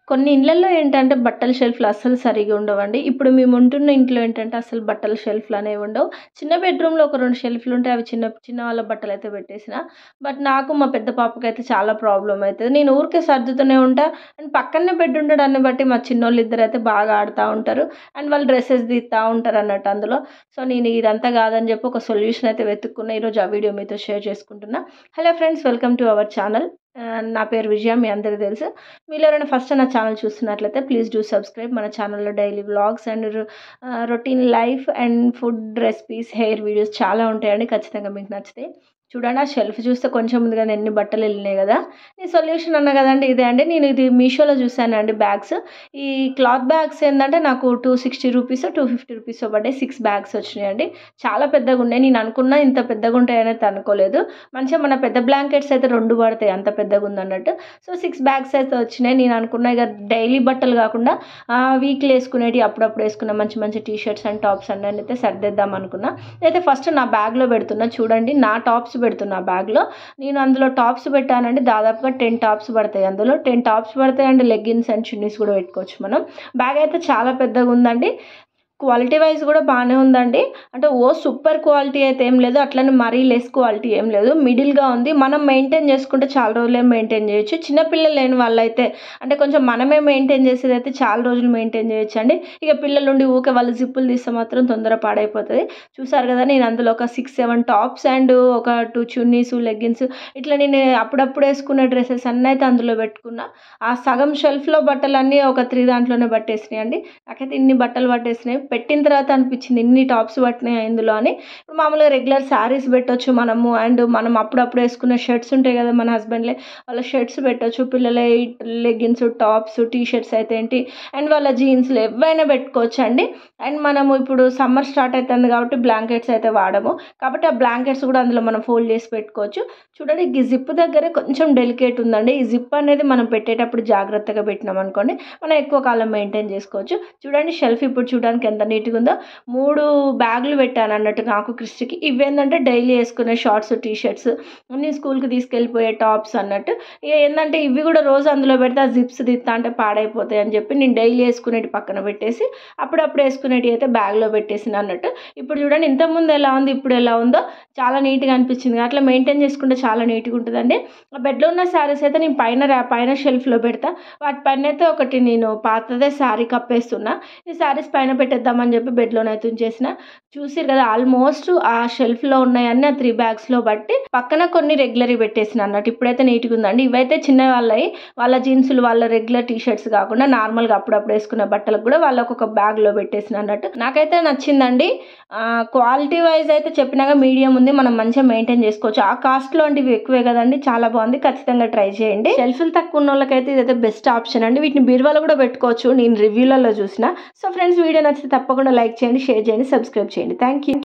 కొన్ని ఇళ్ళల్లో ఏంటంటే బట్టల షెల్ఫ్లు అస్సలు సరిగా ఉండవండి ఇప్పుడు మేము ఉంటున్న ఇంట్లో ఏంటంటే అసలు బట్టల షెల్ఫ్లు అనేవి ఉండవు చిన్న బెడ్రూమ్లో ఒక రెండు షెల్ఫ్లు ఉంటాయి అవి చిన్న చిన్న వాళ్ళ బట్టలు అయితే పెట్టేసిన బట్ నాకు మా పెద్ద పాపకి అయితే చాలా ప్రాబ్లం అవుతుంది నేను ఊరికే సర్దుతూనే ఉంటా అండ్ పక్కనే బెడ్ ఉండడాన్ని బట్టి మా చిన్నోళ్ళు ఇద్దరు అయితే బాగా ఆడుతూ ఉంటారు అండ్ వాళ్ళు డ్రెస్సెస్ తీస్తూ ఉంటారు అన్నట్టు అందులో సో నేను ఇదంతా కాదని చెప్పి ఒక సొల్యూషన్ అయితే వెతుక్కున్నా ఈరోజు ఆ వీడియో మీతో షేర్ చేసుకుంటున్నా hello friends welcome to our channel నా పేరు విజయ మీ అందరికీ తెలుసు మీరు ఎవరైనా ఫస్ట్ నా ఛానల్ చూస్తున్నట్లయితే ప్లీజ్ డూ సబ్స్క్రైబ్ మన ఛానల్లో daily vlogs and routine life and food recipes hair videos చాలా ఉంటాయండి ఖచ్చితంగా మీకు నచ్చితాయి చూడండి ఆ షెల్ఫ్ చూస్తే కొంచెం ముందుగా ఎన్ని బట్టలు వెళ్ళినాయి కదా ఈ సొల్యూషన్ అన్న కదండి ఇదే అండి నేను ఇది మీషోలో చూసానండి బ్యాగ్స్ ఈ క్లాత్ బ్యాగ్స్ ఏంటంటే నాకు two sixty rupees two fifty rupees పడ్డాయి సిక్స్ బ్యాగ్స్ వచ్చినాయండి చాలా పెద్దగా ఉన్నాయి నేను అనుకున్నా ఇంత పెద్దగా ఉంటాయని అయితే అనుకోలేదు మంచిగా మన పెద్ద బ్లాంకెట్స్ అయితే రెండు పడతాయి అంత పెద్దగా ఉందన్నట్టు సో సిక్స్ బ్యాగ్స్ అయితే వచ్చినాయి నేను అనుకున్నా ఇక డైలీ బట్టలు కాకుండా వీక్లీ వేసుకునేవి అప్పుడప్పుడు వేసుకున్న మంచి మంచి టీ షర్ట్స్ అండ్ టాప్స్ అన్నీ అయితే సర్దేద్దాం అనుకున్నా అయితే ఫస్ట్ నా బ్యాగ్లో పెడుతున్నా చూడండి నా టాప్స్ పెడుతున్నా బ్యాగ్లో నేను అందులో టాప్స్ పెట్టానండి దాదాపుగా టెన్ టాప్స్ పడతాయి అందులో టెన్ టాప్స్ పడతాయి అండ్ లెగ్గిన్స్ అండ్ చున్నీస్ కూడా పెట్టుకోవచ్చు మనం బ్యాగ్ అయితే చాలా పెద్దగా ఉందండి క్వాలిటీ వైజ్ కూడా బాగానే ఉందండి అంటే ఓ సూపర్ క్వాలిటీ అయితే ఏం లేదు అట్లనే మరీ లెస్ క్వాలిటీ ఏం లేదు మిడిల్గా ఉంది మనం మెయింటైన్ చేసుకుంటే చాలా రోజులే మెయింటైన్ చేయొచ్చు చిన్నపిల్లలు లేని వాళ్ళైతే అంటే కొంచెం మనమే మెయింటైన్ చేసేది అయితే చాలా రోజులు మెయింటైన్ చేయొచ్చు అండి ఇక పిల్లలు ఉండి ఊకే వాళ్ళు జిప్పులు తీస్తే మాత్రం తొందర పాడైపోతుంది చూసారు కదా నేను అందులో ఒక సిక్స్ సెవెన్ టాప్స్ అండ్ ఒక టూ చున్నీస్ లెగ్గిన్స్ ఇట్లా నేను అప్పుడప్పుడు వేసుకునే డ్రెస్సెస్ అన్నీ అయితే అందులో పెట్టుకున్నా ఆ సగం షెల్ఫ్లో బట్టలన్నీ ఒక త్రీ దాంట్లోనే పట్టేసినాయి అండి నాకైతే ఇన్ని బట్టలు పట్టేసినాయి పెట్టిన తర్వాత అనిపించింది ఇన్ని టాప్స్ పట్టినాయి ఇందులో అని ఇప్పుడు మామూలుగా రెగ్యులర్ శారీస్ పెట్టొచ్చు మనము అండ్ మనం అప్పుడప్పుడు వేసుకునే షర్ట్స్ ఉంటాయి కదా మన హస్బెండ్లే వాళ్ళ షర్ట్స్ పెట్టొచ్చు పిల్లల లెగ్గిన్స్ టాప్స్ టీ షర్ట్స్ అయితే ఏంటి అండ్ వాళ్ళ జీన్స్లు ఎవైనా పెట్టుకోవచ్చు అండి అండ్ మనము ఇప్పుడు సమ్మర్ స్టార్ట్ అవుతుంది కాబట్టి బ్లాంకెట్స్ అయితే వాడము కాబట్టి ఆ బ్లాంకెట్స్ కూడా అందులో మనం ఫోల్డ్ చేసి పెట్టుకోవచ్చు చూడండి ఈ జిప్ దగ్గరే కొంచెం డెలికేట్ ఉందండి ఈ జిప్ అనేది మనం పెట్టేటప్పుడు జాగ్రత్తగా పెట్టినాం అనుకోండి మనం ఎక్కువ కాలం మెయింటైన్ చేసుకోవచ్చు చూడండి షెల్ఫ్ ఇప్పుడు చూడడానికి ఎంత నీట్గా ఉందో మూడు బ్యాగులు పెట్టాను అన్నట్టు నాకు క్రిస్టికి ఇవి ఏంటంటే డైలీ వేసుకునే షార్ట్స్ టీ షర్ట్స్ అన్ని స్కూల్కి తీసుకెళ్ళిపోయే టాప్స్ అన్నట్టు ఇక ఏంటంటే ఇవి కూడా రోజు అందులో పెడితే ఆ జిప్స్ తిత్తా అంటే పాడైపోతాయి అని చెప్పి నేను డైలీ వేసుకునేటి పక్కన పెట్టేసి అప్పుడప్పుడు వేసుకునేటి అయితే బ్యాగ్లో పెట్టేసిన అన్నట్టు ఇప్పుడు చూడండి ఇంతకుముందు ఎలా ఉంది ఇప్పుడు ఎలా ఉందో చాలా నీట్గా అనిపించింది అట్లా మెయింటైన్ చేసుకుంటే చాలా నీట్గా ఉంటుందండి ఆ బెడ్లో ఉన్న శారీస్ అయితే నేను పైన పైన షెల్ఫ్లో పెడతా వాటి పైన అయితే ఒకటి నేను పాతదే శారీ కప్పేస్తున్నా ఈ శారీస్ పైన పెట్టేద్దామని చెప్పి బెడ్లోనైతే ఉంచేసిన చూసిరు కదా ఆల్మోస్ట్ ఆ షెల్ఫ్లో ఉన్నాయన్నీ ఆ త్రీ బ్యాగ్స్లో బట్టి పక్కన కొన్ని రెగ్యులర్ పెట్టేసిన అన్నట్టు ఇప్పుడైతే నీట్గా ఉందండి ఇవైతే చిన్న వాళ్ళవి వాళ్ళ జీన్సులు వాళ్ళ రెగ్యులర్ టీ షర్ట్స్ కాకుండా నార్మల్గా అప్పుడప్పుడు వేసుకునే బట్టలకు కూడా వాళ్ళకు ఒక బ్యాగ్లో పెట్టేసిన అన్నట్టు నాకైతే నచ్చిందండి క్వాలిటీ వైజ్ అయితే చెప్పినాక మీడియం ఉంది మనం మంచిగా మెయింటైన్ చేసుకోవచ్చు ఆ కాస్ట్లో అంటే ఇవి ఎక్కువే కదండి చాలా బాగుంది ఖచ్చితంగా ట్రై చేయండి షెల్ఫ్లు తక్కువ ఉన్న వాళ్ళకైతే ఇదైతే బెస్ట్ ఆప్షన్ అండి వీటిని బీరువాలో కూడా పెట్టుకోవచ్చు నేను రివ్యూలలో చూసిన సో ఫ్రెండ్స్ వీడియో నచ్చితే తప్పకుండా లైక్ చేయండి షేర్ చేయండి సబ్స్క్రైబ్ చేయండి థ్యాంక్ యూ